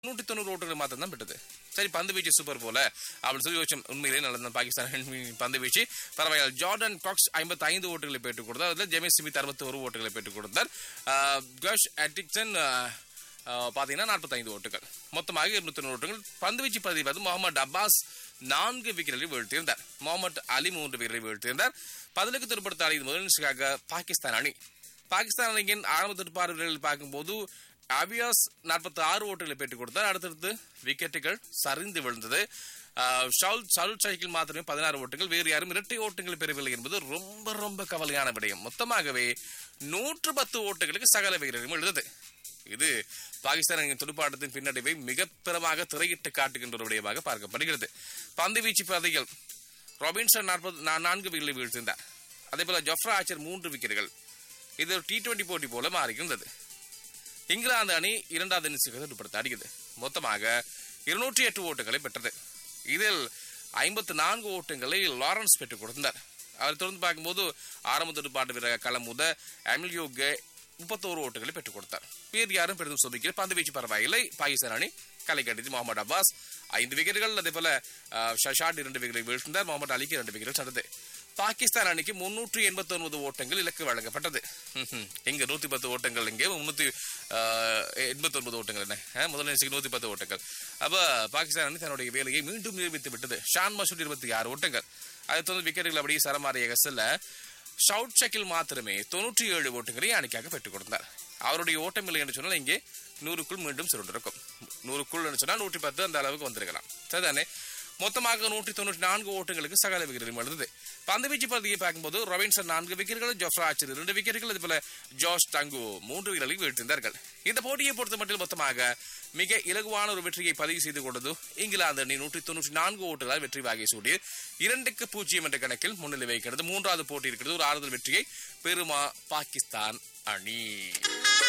நூற்றி தொண்ணூறு ஓட்டுகள் மாத்திரம் தான் பெற்றது சரி பந்து வீச்சு சூப்பர் போல அப்படின்னு சொல்லி யோசிச்சோம் உண்மையிலேயே நல்லது பாகிஸ்தான் பந்து வீச்சு பரவாயில்ல ஜார்டன் காக்ஸ் ஐம்பத்தி ஐந்து ஓட்டுகளை பெற்றுக் கொடுத்தார் அதில் ஜெமி ஸ்மித் அறுபத்தி ஒரு ஓட்டுகளை பெற்றுக் கொடுத்தார் ஆஹ், கஷ் அட்டிக்சன் ஆஹ், ஆஹ், பார்த்தீங்கன்னா நாற்பத்தைந்து ஓட்டுகள் மொத்தமாக இருநூத்தி தொண்ணூறு ஓட்டுகள் பந்து வீச்சு பதிவு பார்த்து முகமது அப்பாஸ் நான்கு விக்கெட்டுகளை வீழ்த்தியிருந்தார் முகமது அலி மூன்று விக்கெட்டை வீழ்த்தியிருந்தார் பதிலுக்கு திருப்படுத்த அணியின் முதலிற்காக பாகிஸ்தான் அணி பாகிஸ்தான் அணியின் ஆரம்ப திருப்பார்வைகளில் பார்க்கும்போது அபியாஸ் நாற்பத்தி ஆறு ஓட்டுகளை பெற்றுக் கொடுத்தார் அடுத்தடுத்து விக்கெட்டுகள் சரிந்து விழுந்தது ஆஹ், ஷவுல் சருள் சைக்கிள் மாத்திரமே பதினாறு ஓட்டுகள் வேறு யாரும் இரட்டை ஓட்டுகள் பெறவில்லை என்பது ரொம்ப ரொம்ப கவலையான விடயம் மொத்தமாகவே நூற்று பத்து ஓட்டுகளுக்கு சகல வீரரும் எழுந்தது இது பாகிஸ்தான் அணியின் துடுப்பாட்டத்தின் பின்னடைவை மிக பிறமாக திரையிட்டு காட்டுகின்ற ஒரு விடயமாக பார்க்கப்படுகிறது பந்து வீச்சு பதிகள் ராபின்சன் நாற்பது நான்கு விக்கெட்டை வீழ்த்திருந்தார் அதே போல ஜொஃப்ரா ஆச்சர் மூன்று விக்கெட்டுகள் இது ஒரு டி டுவெண்டி போட்டி போல மாறியிருந்தது இங்கிலாந்து அணி இரண்டாவது இன்னிங்ஸுக்கு துடுப்படுத்த அடிக்குது மொத்தமாக இருநூற்றி எட்டு ஓட்டுகளை பெற்றது இதில் ஐம்பத்து நான்கு ஓட்டங்களை லாரன்ஸ் பெற்றுக் கொடுத்தார் அவர் தொடர்ந்து பார்க்கும்போது ஆரம்ப துடுப்பாட்ட வீரர் களமுத அமிலியோ கே முப்பத்தோரு ஓட்டுகளை பெற்றுக் கொடுத்தார் வேறு யாரும் பெரிதும் சோதிக்கல பந்து வீச்சு பரவாயில்லை பாகிஸ்தான் அணி களை கட்டிச்சு முகமது அப்பாஸ் ஐந்து விக்கெட்டுகள் அதே போல அஹ், ஷஷாட் இரண்டு விக்கெட்டை வீழ்த்தினார் முகமது அலிக்கு இரண்டு விக்கெட்டுகள் சட்டது பாகிஸ்தான் அணிக்கு முன்னூற்றி எண்பத்தி ஒன்பது ஓட்டங்கள் இலக்கு வழங்கப்பட்டது ம்ஹும். இங்க நூத்தி பத்து ஓட்டங்கள் இங்கே முன்னூத்தி எண்பத்தி ஒன்பது ஓட்டங்கள் என்ன அஹ், முதல் இன்னிங்ஸுக்கு நூத்தி பத்து ஓட்டங்கள் அப்ப பாகிஸ்தான் அணி தன்னுடைய வேலையை மீண்டும் நிரூபித்து விட்டது ஷான் மசூட் இருபத்தி ஆறு ஓட்டங்கள் அதை தொடர்ந்து விக்கெட்டுகள் அப்படியே சரமாரியாக செல்ல ஷவுட் ஷக்கில் மாத்திரமே தொண்ணூற்றி ஏழு ஓட்டுகளை அணிக்காக பெற்றுக் கொடுத்தார் அவருடைய ஓட்டம் இல்லை என்று சொன்னால் இங்கே நூறுக்குள் மீண்டும் சுருண்டிருக்கும் நூறுக்குள் என்று சொன்னால் நூற்றி பத்து அந்த அளவுக்கு வந்திருக்கலாம் சரிதானே மொத்தமாக நூற்றி தொண்ணூற்றி நான்கு ஓட்டங்களுக்கு சகல விக்கெட்டுகளும் எழுந்தது பந்து வீச்சு பகுதியை பார்க்கும்போது ரொபின்சன் நான்கு விக்கெட்டுகள் ஜோஃப்ரா ஆச்சர் இரண்டு விக்கெட்டுகள் அதே போல ஜோஷ் டங்கு மூன்று விக்கெட்டுகளை வீழ்த்திருந்தார்கள் இந்த போட்டியை பொறுத்த மட்டும் மொத்தமாக மிக இலகுவான ஒரு வெற்றியை பதிவு செய்து கொண்டது இங்கிலாந்து அணி நூற்றி தொண்ணூற்றி நான்கு ஓட்டுகளால் வெற்றி வாகை சூடி இரண்டுக்கு பூஜ்ஜியம் என்ற கணக்கில் முன்னிலை வைக்கிறது மூன்றாவது போட்டி இருக்கிறது ஒரு ஆறுதல் வெற்றியை பெறுமா பாகிஸ்தான் அணி